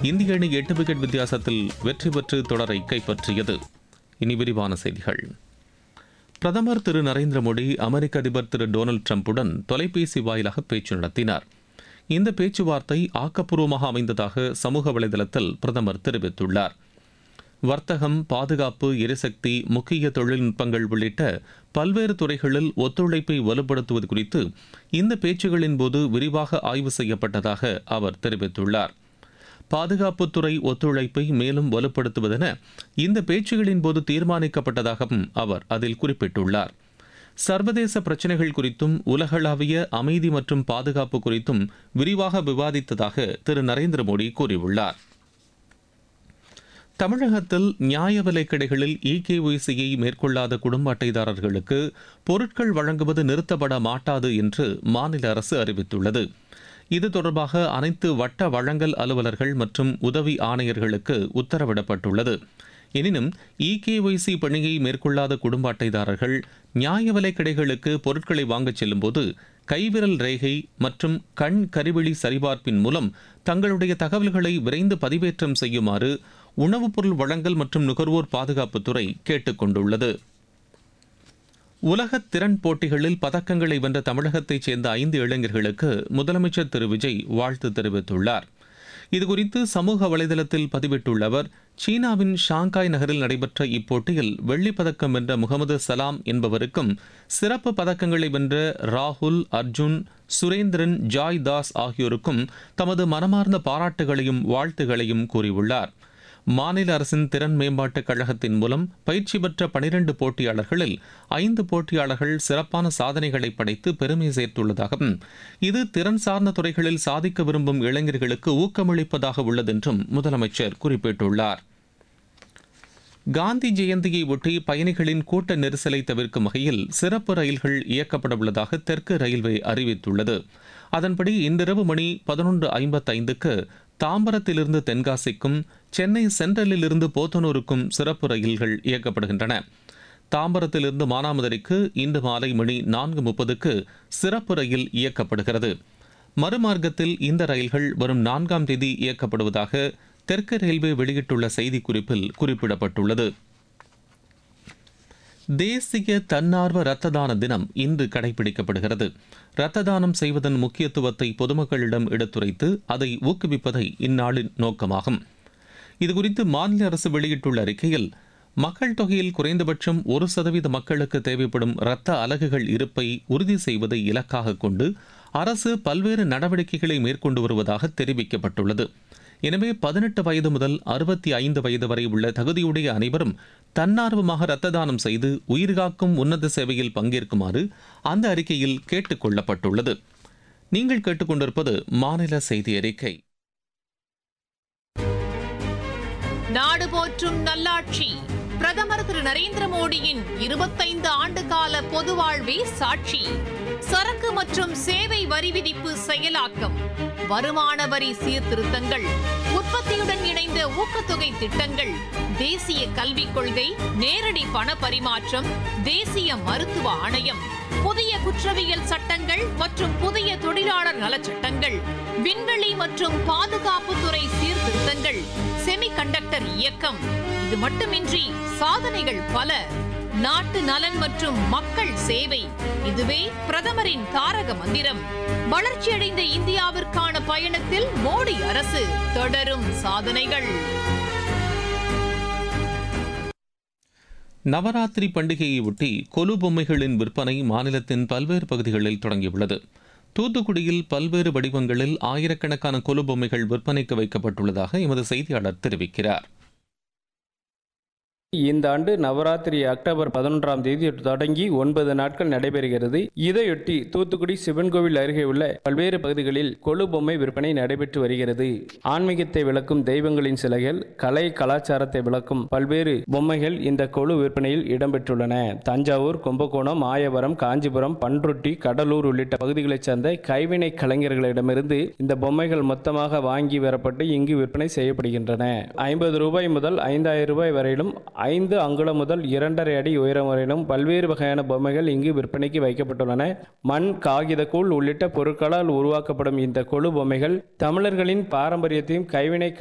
இந்திய அணி எட்டு விக்கெட் வித்தியாசத்தில் வெற்றி பெற்று தொடரை கைப்பற்றியது இனி விரிவான செய்திகள் பிரதமர் திரு நரேந்திர மோடி அமெரிக்க அதிபர் திரு டொனால்டு டிரம்புடன் தொலைபேசி வாயிலாக பேச்சு நடத்தினார் இந்த பேச்சுவார்த்தை ஆக்கப்பூர்வமாக அமைந்ததாக சமூக வலைதளத்தில் பிரதமர் தெரிவித்துள்ளார் வர்த்தகம் பாதுகாப்பு எரிசக்தி முக்கிய தொழில்நுட்பங்கள் உள்ளிட்ட பல்வேறு துறைகளில் ஒத்துழைப்பை வலுப்படுத்துவது குறித்து இந்த பேச்சுகளின் போது விரிவாக ஆய்வு செய்யப்பட்டதாக அவர் தெரிவித்துள்ளார் பாதுகாப்புத்துறை ஒத்துழைப்பை மேலும் வலுப்படுத்துவதென இந்த பேச்சுகளின் போது தீர்மானிக்கப்பட்டதாகவும் அவர் அதில் குறிப்பிட்டுள்ளார் சர்வதேச பிரச்சினைகள் குறித்தும் உலகளாவிய அமைதி மற்றும் பாதுகாப்பு குறித்தும் விரிவாக விவாதித்ததாக திரு நரேந்திர மோடி கூறியுள்ளார் தமிழகத்தில் நியாய விலைக் கடைகளில் இகேஒய்சியை மேற்கொள்ளாத குடும்ப அட்டைதாரர்களுக்கு பொருட்கள் வழங்குவது நிறுத்தப்பட மாட்டாது என்று மாநில அரசு அறிவித்துள்ளது இது தொடர்பாக அனைத்து வட்ட வழங்கல் அலுவலர்கள் மற்றும் உதவி ஆணையர்களுக்கு உத்தரவிடப்பட்டுள்ளது எனினும் இகேஒய்சி பணியை மேற்கொள்ளாத குடும்ப அட்டைதாரர்கள் நியாய விலைக் கடைகளுக்கு பொருட்களை வாங்கச் செல்லும்போது கைவிரல் ரேகை மற்றும் கண் கருவிழி சரிபார்ப்பின் மூலம் தங்களுடைய தகவல்களை விரைந்து பதிவேற்றம் செய்யுமாறு உணவுப் பொருள் வழங்கல் மற்றும் நுகர்வோர் பாதுகாப்புத்துறை கேட்டுக் கொண்டுள்ளது உலக திறன் போட்டிகளில் பதக்கங்களை வென்ற தமிழகத்தைச் சேர்ந்த ஐந்து இளைஞர்களுக்கு முதலமைச்சர் திரு விஜய் வாழ்த்து தெரிவித்துள்ளார் இதுகுறித்து சமூக வலைதளத்தில் பதிவிட்டுள்ள அவர் சீனாவின் ஷாங்காய் நகரில் நடைபெற்ற இப்போட்டியில் வெள்ளிப் பதக்கம் வென்ற முகமது சலாம் என்பவருக்கும் சிறப்பு பதக்கங்களை வென்ற ராகுல் அர்ஜுன் சுரேந்திரன் ஜாய் தாஸ் ஆகியோருக்கும் தமது மனமார்ந்த பாராட்டுகளையும் வாழ்த்துகளையும் கூறியுள்ளார் மாநில அரசின் திறன் மேம்பாட்டுக் கழகத்தின் மூலம் பயிற்சி பெற்ற பனிரெண்டு போட்டியாளர்களில் ஐந்து போட்டியாளர்கள் சிறப்பான சாதனைகளை படைத்து பெருமை சேர்த்துள்ளதாகவும் இது திறன் சார்ந்த துறைகளில் சாதிக்க விரும்பும் இளைஞர்களுக்கு ஊக்கமளிப்பதாக உள்ளதென்றும் முதலமைச்சர் குறிப்பிட்டுள்ளார் காந்தி ஜெயந்தியை ஒட்டி பயணிகளின் கூட்ட நெரிசலை தவிர்க்கும் வகையில் சிறப்பு ரயில்கள் இயக்கப்பட உள்ளதாக தெற்கு ரயில்வே அறிவித்துள்ளது அதன்படி இன்றிரவு மணி பதினொன்று ஐம்பத்தைந்துக்கு தாம்பரத்திலிருந்து தென்காசிக்கும் சென்னை சென்ட்ரலிலிருந்து போத்தனூருக்கும் சிறப்பு ரயில்கள் இயக்கப்படுகின்றன தாம்பரத்திலிருந்து மானாமதுரைக்கு இன்று மாலை மணி நான்கு முப்பதுக்கு சிறப்பு ரயில் இயக்கப்படுகிறது மறுமார்க்கத்தில் இந்த ரயில்கள் வரும் நான்காம் தேதி இயக்கப்படுவதாக தெற்கு ரயில்வே வெளியிட்டுள்ள செய்திக்குறிப்பில் குறிப்பிடப்பட்டுள்ளது தேசிய தன்னார்வ இரத்த தான தினம் இன்று கடைபிடிக்கப்படுகிறது இரத்த தானம் செய்வதன் முக்கியத்துவத்தை பொதுமக்களிடம் எடுத்துரைத்து அதை ஊக்குவிப்பதை இந்நாளின் நோக்கமாகும் இதுகுறித்து மாநில அரசு வெளியிட்டுள்ள அறிக்கையில் மக்கள் தொகையில் குறைந்தபட்சம் ஒரு சதவீத மக்களுக்கு தேவைப்படும் இரத்த அலகுகள் இருப்பை உறுதி செய்வதை இலக்காக கொண்டு அரசு பல்வேறு நடவடிக்கைகளை மேற்கொண்டு வருவதாக தெரிவிக்கப்பட்டுள்ளது எனவே பதினெட்டு வயது முதல் அறுபத்தி ஐந்து வயது வரை உள்ள தகுதியுடைய அனைவரும் தன்னார்வமாக இரத்த தானம் செய்து உயிர்காக்கும் உன்னத சேவையில் பங்கேற்குமாறு அந்த அறிக்கையில் கேட்டுக் கொள்ளப்பட்டுள்ளது நீங்கள் கேட்டுக்கொண்டிருப்பது மாநில செய்தி அறிக்கை நாடு போற்றும் நல்லாட்சி பிரதமர் திரு நரேந்திர மோடியின் இருபத்தைந்து ஆண்டு கால பொது வாழ்வே சாட்சி சரக்கு மற்றும் சேவை வரி விதிப்பு செயலாக்கம் வருமான வரி சீர்திருத்தங்கள் உற்பத்தியுடன் இணைந்த ஊக்கத்தொகை திட்டங்கள் தேசிய கல்விக் கொள்கை நேரடி பண பரிமாற்றம் தேசிய மருத்துவ ஆணையம் புதிய குற்றவியல் சட்டங்கள் மற்றும் புதிய தொழிலாளர் நலச்சட்டங்கள் விண்வெளி மற்றும் பாதுகாப்புத்துறை சீர்திருத்தங்கள் செமிகண்டக்டர் இயக்கம் இது மட்டுமின்றி சாதனைகள் பல நாட்டு நலன் மற்றும் மக்கள் சேவை இதுவே பிரதமரின் தாரக மந்திரம் வளர்ச்சியடைந்த இந்தியாவிற்கான பயணத்தில் மோடி அரசு தொடரும் சாதனைகள் நவராத்திரி பண்டிகையை ஒட்டி கொலு பொம்மைகளின் விற்பனை மாநிலத்தின் பல்வேறு பகுதிகளில் தொடங்கியுள்ளது தூத்துக்குடியில் பல்வேறு வடிவங்களில் ஆயிரக்கணக்கான கொலு பொம்மைகள் விற்பனைக்கு வைக்கப்பட்டுள்ளதாக எமது செய்தியாளர் தெரிவிக்கிறார் இந்த ஆண்டு நவராத்திரி அக்டோபர் பதினொன்றாம் தேதி தொடங்கி ஒன்பது நாட்கள் நடைபெறுகிறது இதையொட்டி தூத்துக்குடி சிவன் கோவில் அருகே உள்ள பல்வேறு பகுதிகளில் கொலு பொம்மை விற்பனை நடைபெற்று வருகிறது ஆன்மீகத்தை விளக்கும் தெய்வங்களின் சிலைகள் கலை கலாச்சாரத்தை விளக்கும் பல்வேறு பொம்மைகள் இந்த கொலு விற்பனையில் இடம்பெற்றுள்ளன தஞ்சாவூர் கும்பகோணம் மாயவரம் காஞ்சிபுரம் பன்ருட்டி கடலூர் உள்ளிட்ட பகுதிகளைச் சேர்ந்த கைவினை கலைஞர்களிடமிருந்து இந்த பொம்மைகள் மொத்தமாக வாங்கி வரப்பட்டு இங்கு விற்பனை செய்யப்படுகின்றன ஐம்பது ரூபாய் முதல் ஐந்தாயிரம் ரூபாய் வரையிலும் ஐந்து அங்குலம் முதல் இரண்டரை அடி உயரம் வரையிலும் பல்வேறு வகையான பொம்மைகள் இங்கு விற்பனைக்கு வைக்கப்பட்டுள்ளன மண் காகித கூழ் உள்ளிட்ட பொருட்களால் உருவாக்கப்படும் இந்த கொழு பொம்மைகள் தமிழர்களின் பாரம்பரியத்தையும் கைவினை